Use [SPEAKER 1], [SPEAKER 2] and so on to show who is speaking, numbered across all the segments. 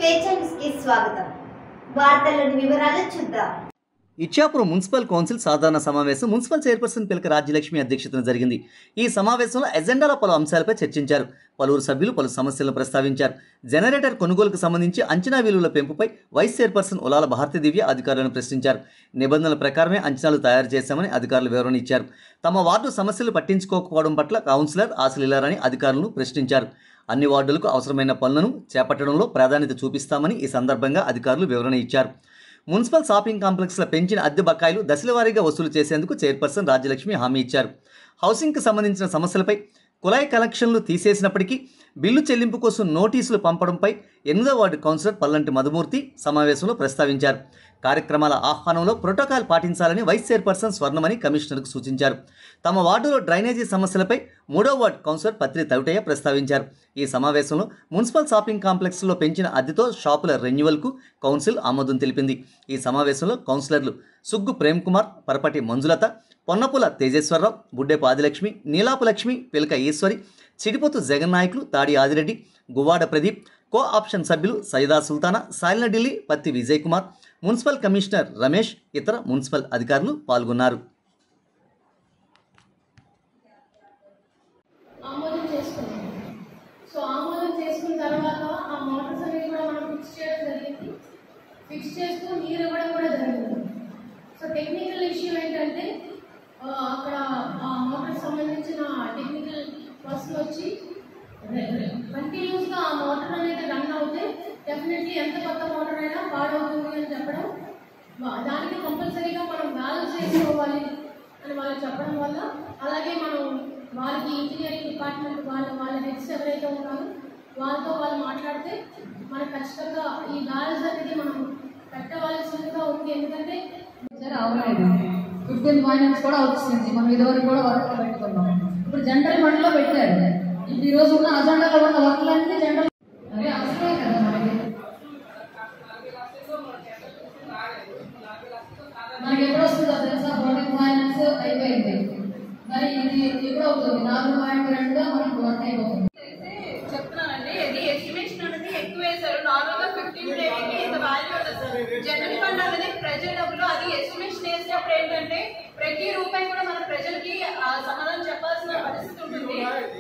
[SPEAKER 1] స్వేచ్ఛ న్యూస్ కి స్వాగతం వార్తల్లోని వివరాలు చూద్దాం
[SPEAKER 2] ఇచ్చాపురం మున్సిపల్ కౌన్సిల్ సాధారణ సమావేశం మున్సిపల్ చైర్పర్సన్ పిలక రాజ్యలక్ష్మి అధ్యక్షతన జరిగింది ఈ సమావేశంలో ఎజెండాల పలు అంశాలపై చర్చించారు పలువురు సభ్యులు పలు సమస్యలను ప్రస్తావించారు జనరేటర్ కొనుగోలుకు సంబంధించి అంచనా విలువల పెంపుపై వైస్ చైర్పర్సన్ ఉలాల భారతి దివ్య అధికారులను ప్రశ్నించారు నిబంధనల ప్రకారమే అంచనాలు తయారు చేశామని అధికారులు వివరణ ఇచ్చారు తమ వార్డు సమస్యలు పట్టించుకోకపోవడం పట్ల కౌన్సిలర్ ఆశలిల్లారని అధికారులను ప్రశ్నించారు అన్ని వార్డులకు అవసరమైన పనులను చేపట్టడంలో ప్రాధాన్యత చూపిస్తామని ఈ సందర్భంగా అధికారులు వివరణ ఇచ్చారు మున్సిపల్ షాపింగ్ కాంప్లెక్స్ల పెంచిన అద్దె బకాయిలు దశలవారీగా వసూలు చేసేందుకు చైర్పర్సన్ రాజ్యలక్ష్మి హామీ ఇచ్చారు హౌసింగ్కి సంబంధించిన సమస్యలపై కుళాయి కలెక్షన్లు తీసేసినప్పటికీ బిల్లు చెల్లింపు కోసం నోటీసులు పంపడంపై ఎనిమిదో వార్డు కౌన్సిలర్ పల్లంటి మధుమూర్తి సమావేశంలో ప్రస్తావించారు కార్యక్రమాల ఆహ్వానంలో ప్రోటోకాల్ పాటించాలని వైస్ చైర్పర్సన్ స్వర్ణమణి కమిషనర్కు సూచించారు తమ వార్డులో డ్రైనేజీ సమస్యలపై మూడో వార్డు కౌన్సిలర్ పత్రి తవిటయ్య ప్రస్తావించారు ఈ సమావేశంలో మున్సిపల్ షాపింగ్ కాంప్లెక్స్లో పెంచిన అద్దెతో షాపుల రెన్యువల్కు కౌన్సిల్ ఆమోదం తెలిపింది ఈ సమావేశంలో కౌన్సిలర్లు సుగ్గు ప్రేమ్ కుమార్ పరపటి మంజులత పొన్నపుల తేజేశ్వరరావు బుడ్డేపు ఆదిలక్ష్మి నీలాపు లక్ష్మి పిలక ఈశ్వరి చిడిపోతు జగన్నాయకులు తాడి ఆదిరెడ్డి గువ్వాడ ప్రదీప్ కో ఆప్షన్ సభ్యులు సైదా సుల్తానా సాయిల ఢిల్లీ పత్తి విజయ్ కుమార్ మున్సిపల్ కమిషనర్ రమేష్ ఇతర మున్సిపల్ అధికారులు పాల్గొన్నారు
[SPEAKER 3] ఆమోదం చేసుకున్నాం సో ఆమోదం చేసుకున్న తర్వాత ఆ మోటార్స్ అనేవి కూడా మనం ఫిక్స్ చేయడం జరిగింది ఫిక్స్ చేస్తూ నీరు ఇవ్వడం కూడా జరిగింది సో టెక్నికల్ ఇష్యూ ఏంటంటే ఆ, అక్కడ ఆ మోటార్ సంబంధించిన టెక్నికల్ పర్సన్ వచ్చి కంటిన్యూస్గా ఆ మోటార్ అనేది రన్ అవుతే డెఫినెట్లీ ఎంత కొత్త మోటార్ అయినా పాడవుతుంది అని చెప్పడం వా- దానికి కంపల్సరీగా మనం బ్యాలెన్స్ చేసుకోవాలి అని వాళ్ళకి చెప్పడం వల్ల అలాగే మనం వాళ్ళకి ఇంజనీరింగ్ డిపార్ట్మెంట్ వాళ్ళ వాళ్ళ హెడ్స్ ఎవరైతే ఉన్నారో వాళ్ళతో వాళ్ళు మాట్లాడితే మనకు ఖచ్చితంగా ఈ బ్యాలెన్స్ అనేది మనం పెట్టవలసిందిగా ఉంది ఎందుకంటే
[SPEAKER 4] సార్ అవునైదు ఫిఫ్టీన్ ఫైనాన్స్ కూడా వచ్చింది మనం ఇదివరకు కూడా వర్క్లో పెట్టుకున్నాం ఇప్పుడు జనరల్ ఫండ్లో పెట్టారు ఇప్పుడు ఈ రోజు ఉన్న అజెండాలో ఉన్న వర్క్లన్నీ జనరల్ అదే అవసరమే కదా మనకి మనకి ఎప్పుడు వస్తుందో తెలుసా ఫోర్టీన్ ఫైనాన్స్ అయిపోయింది మరి ఇది ఎప్పుడు అవుతుంది నాలుగు పాయింట్ రెండుగా మనకు వర్క్ అయిపోతుంది
[SPEAKER 5] చెప్తున్నానండి ఇది ఎస్టిమేషన్ అనేది ఎక్కువ వేశారు నార్మల్ గా ఫిఫ్టీన్ కేవీకి ఇంత వాల్యూ ఉంటుంది సార్ జనరల్ ఫండ్ అనేది ప్రజల డబ్బులు అది ఎస్టిమేషన్ వేసినప్పుడు ఏంటంటే ప్రతి రూపాయి కూడా మన ప్రజలకి ఆ, సమాధానం చెప్పాల్సిన పరిస్థితి ఉంటుంది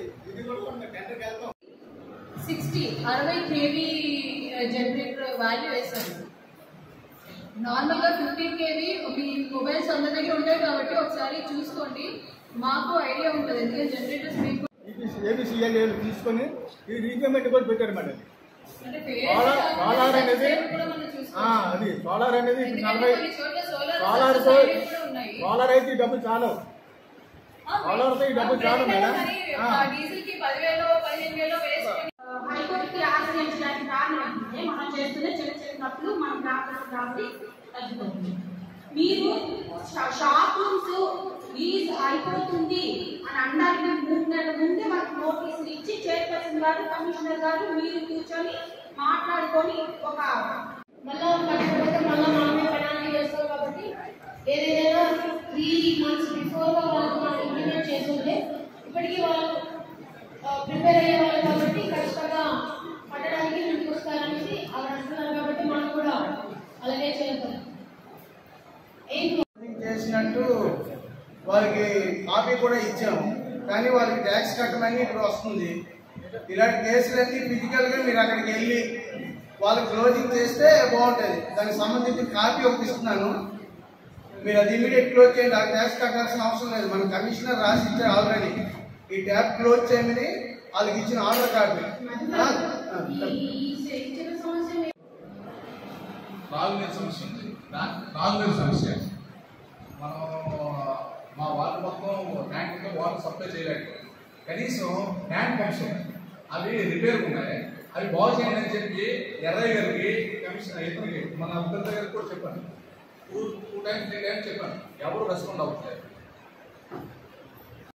[SPEAKER 5] సిక్స్టీ అరవై కేవీ జనరేటర్ వాల్యూ వేశారు నార్మల్గా ఫిఫ్టీన్ కేవీ మీ మొబైల్స్ అందరి దగ్గర ఉంటాయి కాబట్టి ఒకసారి చూసుకోండి మాకు ఐడియా ఉంటుంది ఎందుకంటే జనరేటర్స్ మీకు
[SPEAKER 6] ఏబిసిఎల్ తీసుకొని ఈ రీపేమెంట్ కూడా పెట్టారు మేడం
[SPEAKER 5] అంటే
[SPEAKER 6] సోలార్ సోలార్ అనేది
[SPEAKER 5] పేరు కూడా మనం చూసుకోవాలి.
[SPEAKER 6] ఆ, అది సోలార్ అనేది ఇప్పుడు
[SPEAKER 5] ఎందుకంటే
[SPEAKER 6] నలభై
[SPEAKER 5] కొన్ని చోట్ల సోలార్
[SPEAKER 6] సోలార్ తో
[SPEAKER 5] సొసైటీలు కూడా ఉన్నాయి.
[SPEAKER 6] సోలార్ అయితే ఈ డబ్బు చాలు
[SPEAKER 5] ఆ,
[SPEAKER 6] సోలార్ తో ఈ డబ్బు
[SPEAKER 5] ఆ,
[SPEAKER 6] చాలు మేడం
[SPEAKER 5] మరి
[SPEAKER 6] ఆ.
[SPEAKER 5] ఆ డీజిల్ కి పదివేలు పదిహేను వేలు వేసుకొని
[SPEAKER 7] హైకోర్టుకి ఆశ్రయించడానికి కారణం ఏంటంటే మనం చేస్తున్న చిన్న చిన్న తప్పులు మనం ప్రాప్తం కాబట్టి తగ్గుతుంది మీరు షా- షాప్ రూమ్స్ లీజ్ అయిపోతుంది అని అనడానికి మూడు నెలల ముందే మనకు నోటీసులు ఇచ్చి చైర్పర్సన్ గారు కమిషనర్ గారు మీరు కూర్చొని మాట్లాడుకొని ఒక
[SPEAKER 3] మళ్ళా కష్టపడితే మళ్ళా మనమే పెనాల్టీ చేస్తాం కాబట్టి ఏదైనా త్రీ మంత్స్ బిఫోర్గా వాళ్ళకి మనం ఇంప్లిమెంట్ చేస్తుంటే ఇప్పటికీ వాళ్ళు ప్రిపేర్ అయ్యే వాళ్ళు కాబట్టి ఖచ్చితంగా పట్టడానికి ముందుకు వస్తారనేసి అలా అంటున్నారు కాబట్టి మనం కూడా అలాగే చేద్దాం ఏంటి
[SPEAKER 8] చేసినట్టు వాళ్ళకి కాపీ కూడా ఇచ్చాము కానీ వాళ్ళకి ట్యాక్స్ కట్టమని ఇప్పుడు వస్తుంది ఇలాంటి కేసులన్నీ ఫిజికల్గా మీరు అక్కడికి వెళ్ళి వాళ్ళు క్లోజింగ్ చేస్తే బాగుంటుంది దానికి సంబంధించిన కాపీ ఒకటి ఇస్తున్నాను మీరు అది ఇమీడియట్ క్లోజ్ చేయండి ఆ ట్యాక్స్ కట్టాల్సిన అవసరం లేదు మన కమిషనర్ రాసి ఇచ్చారు ఆల్రెడీ ఈ ట్యాప్ క్లోజ్ చేయమని వాళ్ళకి ఇచ్చిన ఆర్డర్ కాపీ ఆ? ఆ,
[SPEAKER 3] ఈ ఈ చిన్న సమస్య మీ-
[SPEAKER 9] తాగునీరు సమస్య ఉంది తా- తాగునీరు సమస్య మనం మా వాటర్ మొత్తం ట్యాంక్ వాటర్ సప్లై చేయలేదు కనీసం ట్యాంక్ పంప్స్ అవి రిపేర్ ఉన్నాయి అవి బాగు చేయండి అని చెప్పి ఎర్రయ్య గారికి కమిషనర్ ఇతనికి మన ఉత్తర గారికి కూడా చెప్పాను two two times three times చెప్పాను ఎవరు రెస్పాండ్ అవ్వట్లేదు